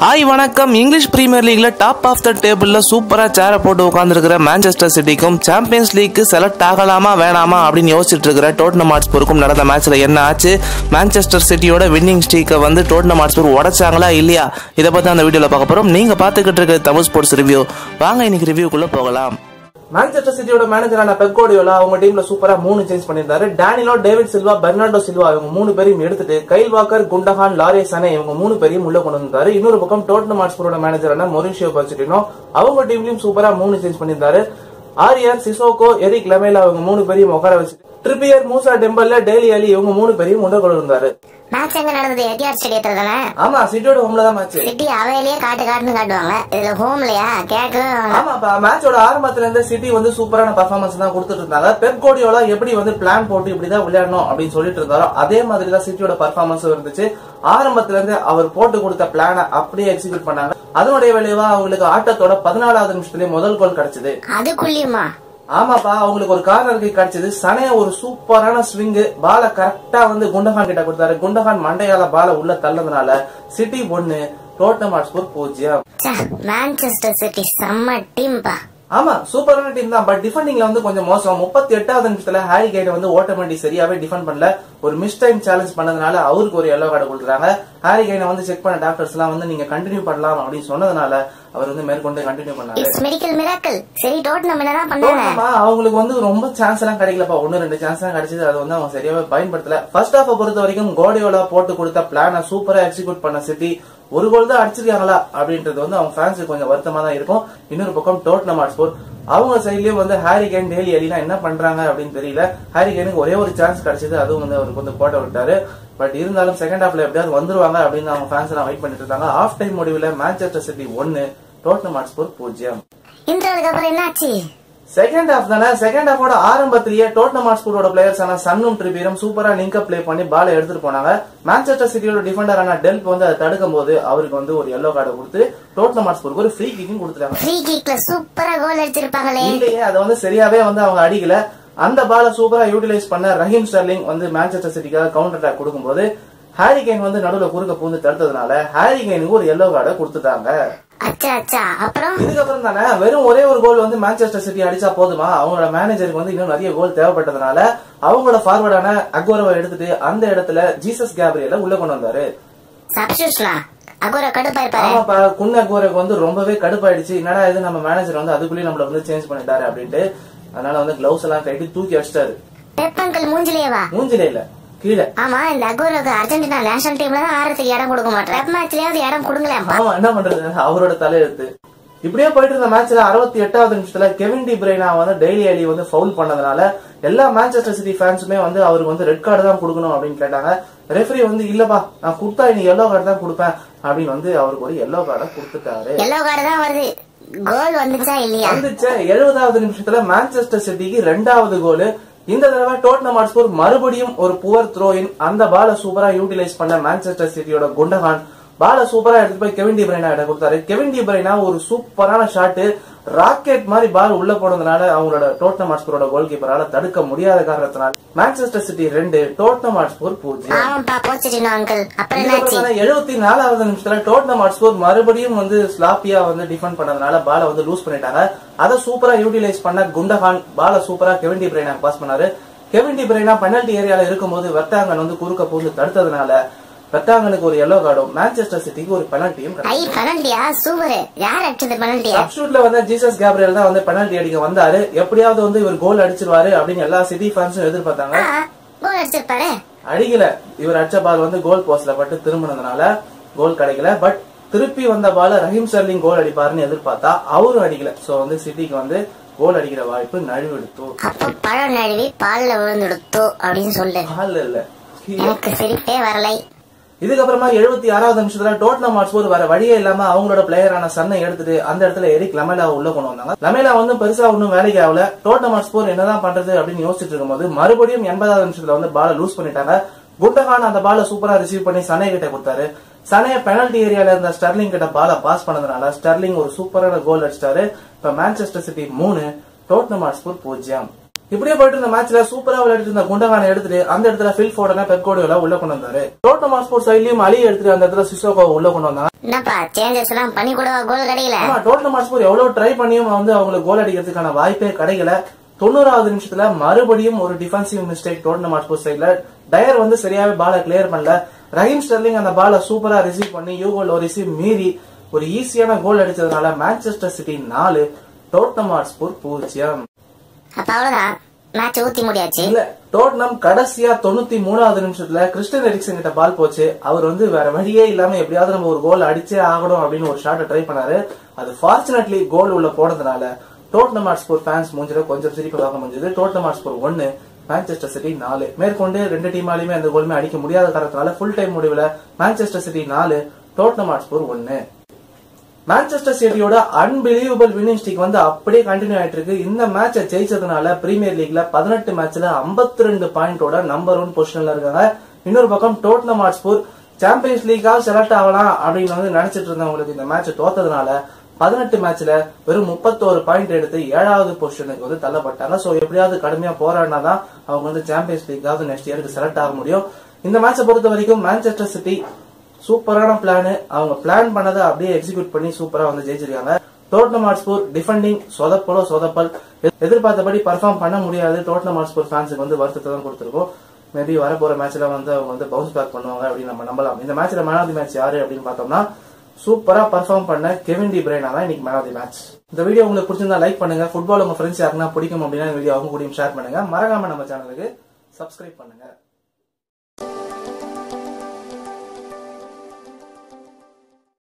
Hi வணக்கம் English premier லீக்ல top of the டேபிள்ல சூப்பரா சேர போட்டு உட்கார்ந்துருக்கிற மான்செஸ்டர் சிட்டிக்கும் சாம்பியன்ஸ் லீக்கு செலக்ட் ஆகலாமா வேணாமா அப்படின்னு யோசிச்சுட்டு இருக்கிற டோட்னம் ஹாட்ஸ்பூருக்கும் நடந்த மேட்ச்ல என்ன ஆச்சு மான்செஸ்டர் சிட்டியோட வின்னிங் ஸ்ட்ரீக்கை வந்து டோட்னம் ஹாட்ஸ்பூர் உடைச்சாங்களா இல்லையா இதை பத்தி அந்த வீடியோல பார்க்க போறோம் நீங்க பாத்துக்கிட்டு இருக்க தமிழ் ஸ்போர்ட்ஸ் ரிவ்யூ வாங்க இன்னைக்கு ரிவ்யூக்குள்ள போகலாம் மான்செஸ்டர் சிட்டியோட மேனேஜரான பெக்கோடியோலா அவங்க டீம்ல சூப்பரா மூணு சேஞ்ச் பண்ணியிருந்தாரு Danilo David Silva Bernardo Silva இவங்க மூணு பேரையும் எடுத்துட்டு Kyle Walker Gundogan Leroy Sane இவங்க மூணு பேரையும் உள்ள கொண்டு வந்தாரு இன்னொரு பக்கம் டோட்னம் ஹாட்ஸ்பரோட மேனேஜரான மொரிஷியோ பச்சிட்டினோ அவங்க டீம்லயும் சூப்பரா மூணு சேஞ்ச் பண்ணியிருந்தாரு ஆரியர் சிசோகோ எரிக் லமேலா இவங்க மூணு பேரையும் உட்கார வச்சுட்டு ட்ரிப்பியர் மூசா டெம்பல்ல டெய்லி அலி இவங்க மூணு பேரையும் உள்ள கொண்டு வந்தாரு மேட்ச் எங்க நடந்தது எட்டியார் ஸ்டேடியத்துல தானே ஆமா சிட்டியோட ஹோம்ல தான் மேட்ச் சிட்டி அவையிலேயே காட்டு காட்டுன்னு காட்டுவாங்க இதுல ஹோம்லயா கேட்கவே வேணாம். ஆமாப்பா மேட்சோட ஆரம்பத்துல இருந்து சிட்டி வந்து சூப்பரான பர்ஃபார்மன்ஸ் தான் கொடுத்துட்டு இருந்தாங்க பெப் கோடியோலா எப்படி வந்து பிளான் போட்டு இப்படிதான் விளையாடணும் அப்படின்னு சொல்லிட்டு இருந்தாரோ அதே மாதிரி தான் சிட்டியோட பர்ஃபார்மன்ஸும் இருந்துச்சு ஆரம்பத்துல இருந்து அவர் போட்டு கொடுத்த பிளானை அப்படியே எக்ஸிக்யூட் பண்ணாங்க அதனுடைய விளைவா அவங்களுக்கு ஆட்டத்தோட பதினாலாவது நிமிஷத்துலயே முதல் கோல் கிடைச்சது அதுக்குள்ளயுமா ஆமாப்பா அவங்களுக்கு ஒரு கார்னர் கிக் கிடைச்சது சனைய ஒரு சூப்பரான ஸ்விங் பால கரெக்டா வந்து குண்டகான் கிட்ட கொடுத்தாரு குண்டகான் மண்டையால பால உள்ள தள்ளதுனால சிட்டி ஒண்ணு டோட்டம் ஹாட்ஸ்பூர் பூஜ்ஜியம் ச்சே, மான்செஸ்டர் சிட்டி செம்ம டீம்பா ஆமா சூப்பரான டீம் தான் பட் டிஃபெண்டிங்ல வந்து கொஞ்சம் மோசம் முப்பத்தி எட்டாவது நிமிஷத்துல ஹாரி கேட் வந்து ஓட்டமண்டி சரியாவே டிஃபெண்ட் பண்ணல ஒரு மிஸ் டைம் சேலஞ்ச் பண்ணதுனால அவருக்கு ஒரு எல்லோ கார்டு கொடுக்குறாங்க ஹாரி கேனை வந்து செக் பண்ண டாக்டர்ஸ் எல்லாம் வந்து நீங்க கண்டினியூ பண்ணலாம் அப்படின்னு சொன்னதுனால அவர் வந்து மேற்கொண்டு கண்டினியூ பண்ணாரு இட்ஸ் மெடிக்கல் மிராக்கல் சரி டோட்னம் என்னதான் பண்ணாங்க ஆமா, அவங்களுக்கு வந்து ரொம்ப சான்ஸ் எல்லாம் கிடைக்கலப்பா ஒன்னு ரெண்டு சான்ஸ் தான் கிடைச்சது அது வந்து அவங்க சரியாவே பயன்படுத்தல ஃபர்ஸ்ட் ஹாஃப் பொறுத்த வரைக்கும் கோடியோலா போட்டு கொடுத்த பிளான சூப்பரா எக்ஸிக்யூட் பண்ண சிட்டி ஒரு கோல் தான் அடிச்சிருக்காங்களா அப்படின்றது வந்து அவங்க ஃபேன்ஸுக்கு கொஞ்சம் வருத்தமா தான் இருக்கும் இன்னொரு பக்கம் டோட்னம் ஹாட்ஸ்போர் அவங்க சைட்லயும் வந்து ஹாரி கேன் டெய்லி எல்லாம் என்ன பண்றாங்க அப்படின்னு தெரியல ஹாரி கேனுக்கு ஒரே ஒரு சான்ஸ் கிடைச்சது அதுவும் வந்து அவருக்கு வந்து போட்ட விட்டாரு பட் இருந்தாலும் செகண்ட் ஹாஃப்ல எப்படியாவது வந்துருவாங்க அப்படின்னு அவங்க ஃபேன்ஸ் எல்லாம் வெயிட் பண்ணிட்டு இருக்காங்க ஆஃப் டைம் முடிவுல மான்செஸ்டர் சிட்டி ஒன்னு டோட்னம் ஹாட்ஸ்போர் பூஜ்ஜியம் இன்டர்வலுக்கு அப்புறம் என்னாச்சு செகண்ட் ஹாஃப் தானே செகண்ட் ஹாஃபோட ஆரம்பத்திலேயே டோட்னம் ஹாட்ஸ்பூரோட பிளேயர்ஸ் ஆன சன்னும் ட்ரிபியரும் சூப்பரா லிங்க் ப்ளே பண்ணி பால எடுத்துட்டு போனாங்க மான்செஸ்டர் சிட்டியோட டிஃபெண்டர் ஆன டெல்ப் வந்து அதை தடுக்கும் போது அவருக்கு வந்து ஒரு எல்லோ கார்டு கொடுத்து டோட்னம் ஹாட்ஸ்பூருக்கு ஒரு ஃப்ரீ கிக்கும் கொடுத்துட்டாங்க ஃப்ரீ கிக்ல சூப்பரா கோல் அடிச்சிருப்பாங்களே இல்லையே அதை வந்து சரியாவே வந்து அவங்க அடிக்கல அந்த பால சூப்பரா யூட்டிலைஸ் பண்ண ரஹீம் ஸ்டர்லிங் வந்து மான்செஸ்டர் சிட்டிக்காக கவுண்டர் அட்டாக் கொடுக்கும்போது ஹாரி கேன் வந்து நடுவுல குறுக்க பூந்து தடுத்ததுனால ஹாரி கேனுக்கு ஒரு எல்லோ கார்டை கொடுத்துட்டாங்க அச்சா அச்சா அப்புறம் இதுக்கப்புறம் தானே வெறும் ஒரே ஒரு கோல் வந்து மான்செஸ்டர் சிட்டி அடிச்சா போதுமா அவங்களோட மேனேஜருக்கு வந்து இன்னும் நிறைய கோல் தேவைப்பட்டதுனால அவங்களோட ஃபார்வர்டான அக்வரவை எடுத்துட்டு அந்த இடத்துல ஜீசஸ் கேப்ரியல உள்ள கொண்டு வந்தாரு சப்ஸ்டியூஷனா அகோரா கடுப்பா இருப்பாரு ஆமாப்பா குன் அக்வருக்கு வந்து ரொம்பவே கடுப்பாயிடுச்சு என்னடா இது நம்ம மேனேஜர் வந்து அதுக்குள்ளேயே நம்மள வந்து சேஞ்ச் பண்ணிட்டாரு அப்படின்ட்டு அதனால வந்து கிளவுஸ் எல்லாம் கட்டி தூக்கி அடிச்சிட்டாரு பெப்பங்கள் மூஞ்சிலேவா மூஞ்சில இல்ல கீழே ஆமா இந்த அகோராக்கு அர்ஜென்டினா நேஷனல் டீம்ல தான் ஆடுறதுக்கு இடம் கொடுக்க மாட்டேன் பெப் மேட்ச்லயாவது இடம் கொடுங்களேன் ஆமா என்ன பண்றது அவரோட தலையெழுத்து இப்படியே போயிட்டு இருந்த மேட்ச்ல அறுபத்தி எட்டாவது நிமிஷத்துல கெவின் டி பிரைனா வந்து டெய்லி அலி வந்து ஃபவுல் பண்ணதுனால எல்லா மான்செஸ்டர் சிட்டி ஃபேன்ஸுமே வந்து அவருக்கு வந்து ரெட் கார்டு தான் கொடுக்கணும் அப்படின்னு கேட்டாங்க ரெஃபரி வந்து இல்லப்பா நான் கொடுத்தா இனி எல்லோ கார்டு தான் கொடுப்பேன் அப்படின்னு வந்து அவருக்கு ஒரு எல்லோ கார்டை கொடுத்துட்டாரு எல்லோ கார்டு தான் வருது கோல் வந்துச்சா இல்லையா வந்துச்ச எழுபதாவது நிமிஷத்துல மான்செஸ்டர் சிட்டிக்கு ரெண்டாவது கோல் இந்த தடவை டோட்னம் ஹாட்ஸ்பூர் மறுபடியும் ஒரு புவர் த்ரோ இன் அந்த பால சூப்பரா யூட்டிலைஸ் பண்ண மான்செஸ்டர் சிட்டியோட குண்டகான் பால சூப்பரா எடுத்து போய் கெவின் டி பிரைனா கிட்ட கொடுத்தாரு கெவின் டி பிரைனா ஒரு சூப்பரான ஷாட் ராக்கெட் மாதிரி பால் உள்ள போனதுனால அவங்களோட டோட்னம் ஹாட்ஸ்பூரோட கோல் கீப்பரால தடுக்க முடியாத காரணத்தினால் மான்செஸ்டர் சிட்டி ரெண்டு டோட்னம் ஹாட்ஸ்பூர் பூஜ்ஜியம் ஆமாப்பா போச்சிட்டினோ அங்கிள் அப்புறம் என்னாச்சு எழுபத்தி நாலாவது நிமிஷத்துல டோட்னம் ஹாட்ஸ்போர் மறுபடியும் வந்து ஸ்லாப்பியா வந்து டிஃபெண்ட் பண்ணதுனால பால வந்து லூஸ் பண்ணிட்டாங்க அதை சூப்பரா யூட்டிலைஸ் பண்ண குண்டகான் பால சூப்பரா கெவின் டி பிரைனா பாஸ் பண்ணாரு கெவின் டி பிரைனா பெனல்டி ஏரியால இருக்கும்போது வெர்தாங்கன் வந்து குறுக்க பூந்து தடுத்ததுனால வெர்தாங்கனுக்கு ஒரு எல்லோ கார்டும் மான்செஸ்டர் சிட்டிக்கு ஒரு பெனல்ட்டியும் ஐ பெனல்ட்டியா சூப்பர் யார் அடிச்சது பெனல்ட்டியா சப்ஸ்டியூட்ல வந்து ஜீசஸ் கேப்ரியல் தான் வந்து பெனல்டி அடிக்க வந்தாரு எப்படியாவது வந்து இவர் கோல் அடிச்சிருவாரு அப்படின்னு எல்லா சிட்டி ஃபேன்ஸும் எதிர்பார்த்தாங்க கோல் அடிச்சிருப்பாரு அடிக்கல இவர் அடிச்ச பால் வந்து கோல் போஸ்ட்ல பட்டு திரும்பினதுனால கோல் கிடைக்கல பட் திருப்பி வந்த பால ரஹீம் ஸ்டர்லிங் கோல் அடிப்பாருன்னு எதிர்பார்த்தா அவரும் அடிக்கல சோ வந்து சிட்டிக்கு வந்து கோல் அடிக்கிற வாய்ப்பு நழுவெடுத்தோ அப்போ பழம் நழுவி பால்ல விழுந்துடுத்தோ அப்படின்னு சொல்லு பால் இல்ல எனக்கு சிரிப்பே வரலை இதுக்கப்புறமா எழுபத்தி ஆறாவது நிமிஷத்துல டோட்னம் ஹாட்ஸ்போர் வர வழியே இல்லாம அவங்களோட பிளேயரான சன்னை எடுத்துட்டு அந்த இடத்துல எரிக் லமேலா உள்ள கொண்டு வந்தாங்க லமேலா வந்து பெருசா ஒன்னும் வேலைக்கு ஆகல டோட்னம் ஹாட்ஸ்போர் என்னதான் பண்றது அப்படின்னு யோசிச்சுட்டு இருக்கும்போது மறுபடியும் எண்பதாவது நிமிஷத்துல வந்து பால லூஸ் பண்ணிட்டாங்க குண்டகான் அந்த பால சூப்பரா ரிசீவ் பண்ணி சனை கிட்ட கொடுத்தாரு சனைய பெனல்டி ஏரியால இருந்த ஸ்டர்லிங் கிட்ட பால பாஸ் பண்ணதுனால ஸ்டர்லிங் ஒரு சூப்பரான கோல் அடிச்சிட்டாரு இப்ப மான்செஸ்டர் சிட்டி மூணு டோட்னம் ஹாட்ஸ்போர் பூஜ்ஜியம் இப்படியே போயிட்டு இருந்த மேட்ச்ல சூப்பரா விளையாடிட்டு இருந்த குண்டகான எடுத்துட்டு அந்த இடத்துல ஃபில் ஃபோர்டனா பெப்கோடியோல உள்ள கொண்டு வந்தாரு டோட்டல் மாஸ்போர்ட் சைட்லயும் அலி எடுத்துட்டு அந்த இடத்துல சிசோகோ உள்ள கொண்டு வந்தாங்க என்னப்பா சேஞ்சஸ் எல்லாம் பண்ணி கூட கோல் கிடைக்கல ஆமா டோட்டல் மாஸ்போர்ட் எவ்வளவு ட்ரை பண்ணியும் வந்து அவங்களுக்கு கோல் அடிக்கிறதுக்கான வாய்ப்பே கிடைக்கல தொண்ணூறாவது நிமிஷத்துல மறுபடியும் ஒரு டிஃபென்சிவ் மிஸ்டேக் டோட்டல் மாஸ்போர்ட் சைட்ல டயர் வந்து சரியாவே பாலை கிளியர் பண்ணல ரஹீம் ஸ்டெர்லிங் அந்த பாலை சூப்பரா ரிசீவ் பண்ணி யூகோ லோரிசி மீறி ஒரு ஈஸியான கோல் அடிச்சதுனால மான்செஸ்டர் சிட்டி நாலு டோட்னம் ஹாட்ஸ்பூர் பூஜ்ஜியம் அப்ப அவ்வளவுதான் மேட்ச் ஊத்தி முடியாச்சு இல்ல டோட்னம் கடைசியா தொண்ணூத்தி மூணாவது நிமிஷத்துல கிறிஸ்டன் எரிக்சன் கிட்ட பால் போச்சு அவர் வந்து வேற வழியே இல்லாம எப்படியாவது நம்ம ஒரு கோல் அடிச்சே ஆகணும் அப்படின்னு ஒரு ஷாட்டை ட்ரை பண்ணாரு அது ஃபார்ச்சுனேட்லி கோல் உள்ள போனதுனால டோட்னம் ஹாட்ஸ்பூர் ஃபேன்ஸ் மூஞ்சில கொஞ்சம் சிரிப்பு பார்க்க முடிஞ்சது டோட்னம் ஹாட்ஸ்பூர் ஒன்னு மான்செஸ்டர் சிட்டி நாலு மேற்கொண்டு ரெண்டு டீமாலையுமே அந்த கோலுமே அடிக்க முடியாத காரணத்தினால ஃபுல் டைம் முடிவுல மான்செஸ்டர் சிட்டி நாலு டோட்னம் ஹாட்ஸ்பூர் ஒன்னு மான்செஸ்டர் சிட்டியோட அன்பிலீவபிள் வின்னிங் ஸ்ட்ரீக் வந்து அப்படியே கண்டினியூ ஆயிட்டு இருக்கு இந்த மேட்சை ஜெயிச்சதுனால பிரீமியர் லீக்ல பதினெட்டு மேட்ச்ல 52 ரெண்டு பாயிண்டோட நம்பர் ஒன் பொசிஷன்ல இருக்காங்க இன்னொரு பக்கம் டோட்னம் ஹாட்ஸ்பூர் சாம்பியன்ஸ் லீக்கா செலக்ட் ஆகலாம் அப்படின்னு வந்து நினைச்சிட்டு இருந்தவங்களுக்கு இந்த மேட்ச் தோத்ததுனால பதினெட்டு மேட்ச்ல வெறும் முப்பத்தோரு பாயிண்ட் எடுத்து ஏழாவது பொசிஷனுக்கு வந்து தள்ளப்பட்டாங்க சோ எப்படியாவது கடுமையா போராடினாதான் அவங்க வந்து சாம்பியன்ஸ் லீக்காவது நெக்ஸ்ட் இயருக்கு செலக்ட் ஆக முடியும் இந்த மேட்சை பொறுத்த வரைக்கும் மான்செஸ்டர் சிட்டி சூப்பரான பிளான் அவங்க பிளான் பண்ணதை அப்படியே எக்ஸிக்யூட் பண்ணி சூப்பரா வந்து ஜெயிச்சிருக்காங்க டோட்னம் ஹாட்ஸ்பூர் டிஃபெண்டிங் சொதப்பலோ சொதப்பல் எ- எதிர்பார்த்தபடி பர்ஃபார்ம் பண்ண முடியாது டோட்னம் ஹாட்ஸ்பூர் ஃபேன்ஸுக்கு வந்து வருத்தத்தை தான் கொடுத்துருக்கோம் மேபி வரப்போற மேட்ச்ல வந்து அவங்க வந்து பவுன்ஸ் பேக் பண்ணுவாங்க அப்படின்னு நம்ம நம்பலாம் இந்த மேட்ச்ல மேன் ஆஃப் தி மேட்ச் யாரு அப்படின்னு பார்த்தோம்னா சூப்பரா பர்ஃபார்ம் பண்ண கெவின் டி பிரைனா தான் இன்னைக்கு மேன் ஆஃப் தி மேட்ச் இந்த வீடியோ உங்களுக்கு பிடிச்சிருந்தா லைக் பண்ணுங்க ஃபுட்பால் உங்க ஃப்ரெண்ட்ஸ் யாருன்னா பிடிக்கும் அப்படின்னா இந்த வீடியோ அவங்க கூடயும் ஷேர் பண்ணுங்க மறக்காம நம்ம சேனலுக்கு சப்ஸ்கிரைப் பண்ணுங்க